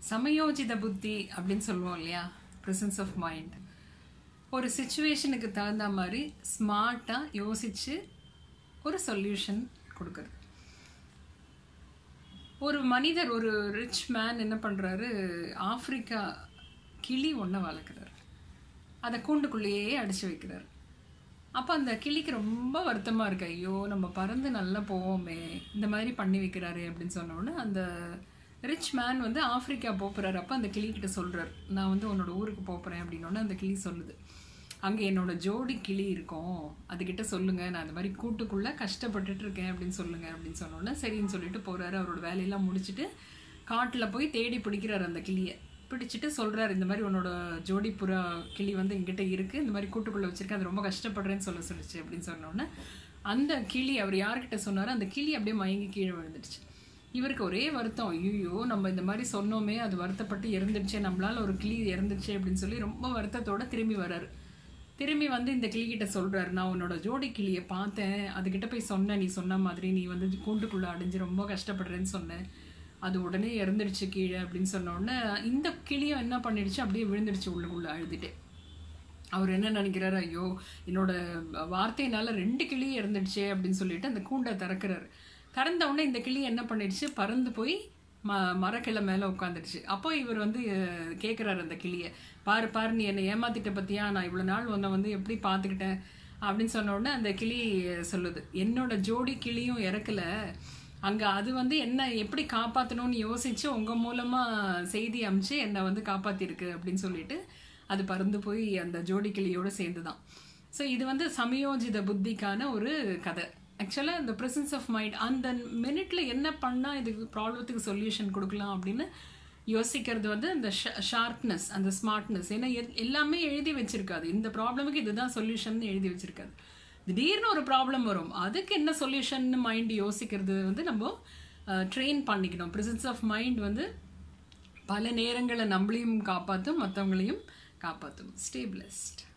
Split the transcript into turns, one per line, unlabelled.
சமயோஜித புத்தி அப்படின்னு சொல்லுவோம் இல்லையா ப்ரெசன்ஸ் ஆஃப் மைண்ட் ஒரு சுச்சுவேஷனுக்கு தகுந்த மாதிரி ஸ்மார்ட்டாக யோசித்து ஒரு சொல்யூஷன் கொடுக்குறது ஒரு மனிதர் ஒரு ரிச் மேன் என்ன பண்ணுறாரு ஆப்பிரிக்கா கிளி ஒன்றை வளர்க்குறாரு அதை கூண்டுக்குள்ளேயே அடிச்சு வைக்கிறாரு அப்போ அந்த கிளிக்கு ரொம்ப வருத்தமாக இருக்கு ஐயோ நம்ம பறந்து நல்லா போவோமே இந்த மாதிரி பண்ணி வைக்கிறாரு அப்படின்னு சொன்னோடனே அந்த ரிச் மேன் வந்து ஆப்பிரிக்கா போகிறாரு அப்போ அந்த கிளிக்கிட்ட சொல்கிறார் நான் வந்து உன்னோட ஊருக்கு போகிறேன் அப்படின்னோடனே அந்த கிளி சொல்லுது அங்கே என்னோட ஜோடி கிளி இருக்கும் அதுக்கிட்ட சொல்லுங்க நான் அந்த மாதிரி கூட்டுக்குள்ளே கஷ்டப்பட்டுட்டு இருக்கேன் அப்படின்னு சொல்லுங்க அப்படின்னு சொன்னோன்னே சரின்னு சொல்லிட்டு போகிறாரு அவரோட வேலையெல்லாம் முடிச்சுட்டு காட்டில் போய் தேடி பிடிக்கிறாரு அந்த கிளியை பிடிச்சிட்டு சொல்கிறாரு இந்த மாதிரி உன்னோட ஜோடி புறா கிளி வந்து எங்கிட்ட இருக்குது இந்த மாதிரி கூட்டுக்குள்ளே வச்சிருக்கேன் அது ரொம்ப கஷ்டப்படுறேன்னு சொல்ல சொல்லிச்சு அப்படின்னு சொன்னோன்னே அந்த கிளி அவர் யார்கிட்ட சொன்னாரோ அந்த கிளி அப்படியே மயங்கி கீழே விழுந்துடுச்சு இவருக்கு ஒரே வருத்தம் ஐயோ நம்ம இந்த மாதிரி சொன்னோமே அது வருத்தப்பட்டு இறந்துடுச்சே நம்மளால ஒரு கிளி இறந்துடுச்சே அப்படின்னு சொல்லி ரொம்ப வருத்தத்தோட திரும்பி வராரு திரும்பி வந்து இந்த கிளிகிட்ட சொல்றாரு நான் உன்னோட ஜோடி கிளியை பார்த்தேன் அதுகிட்ட போய் சொன்னேன் நீ சொன்ன மாதிரி நீ வந்து கூண்டுக்குள்ள அடைஞ்சு ரொம்ப கஷ்டப்படுறேன்னு சொன்னேன் அது உடனே இறந்துடுச்சு கீழே அப்படின்னு சொன்ன உடனே இந்த கிளியும் என்ன பண்ணிடுச்சு அப்படியே விழுந்துடுச்சு உள்ளுக்குள்ள அழுதுட்டு அவர் என்ன நினைக்கிறாரு ஐயோ என்னோட வார்த்தையினால ரெண்டு கிளி இறந்துடுச்சே அப்படின்னு சொல்லிட்டு அந்த கூண்டை திறக்கிறாரு திறந்த உடனே இந்த கிளி என்ன பண்ணிடுச்சு பறந்து போய் ம மரக்கிளை மேலே உட்காந்துடுச்சு அப்போ இவர் வந்து அஹ், கேட்குறாரு அந்த கிளியை பாரு பாரு நீ என்னை ஏமாத்திட்ட பத்தியா நான் இவ்வளோ நாள் உன்னை வந்து எப்படி பார்த்துக்கிட்டேன் அப்படின்னு சொன்ன உடனே அந்த கிளி சொல்லுது என்னோட ஜோடி கிளியும் இறக்கல அங்க அது வந்து என்ன எப்படி காப்பாற்றணும்னு யோசிச்சு உங்க மூலமா செய்தி அமிச்சு என்னை வந்து காப்பாத்திருக்கு அப்படின்னு சொல்லிட்டு அது பறந்து போய் அந்த ஜோடி கிளியோட சேர்ந்துதான் ஸோ இது வந்து சமயோஜித புத்திக்கான ஒரு கதை ஆக்சுவலாக இந்த ப்ரெசன்ஸ் ஆஃப் மைண்ட் அந்த மினிட்ல என்ன பண்ணால் இதுக்கு ப்ராப்ளத்துக்கு சொல்யூஷன் கொடுக்கலாம் அப்படின்னு யோசிக்கிறது வந்து அந்த ஷார்ப்னஸ் அந்த ஸ்மார்ட்னஸ் ஏன்னா எல்- எல்லாமே எழுதி வச்சிருக்காது இந்த ப்ராப்ளமுக்கு இதுதான் சொல்யூஷன் எழுதி வச்சிருக்காது திடீர்னு ஒரு ப்ராப்ளம் வரும் அதுக்கு என்ன சொல்யூஷன் மைண்ட் யோசிக்கிறது வந்து நம்ம ட்ரெயின் பண்ணிக்கணும் ப்ரெசன்ஸ் ஆஃப் மைண்ட் வந்து பல நேரங்களை நம்மளையும் காப்பாற்றும் மற்றவங்களையும் காப்பாற்றும் ஸ்டே பிளஸ்ட்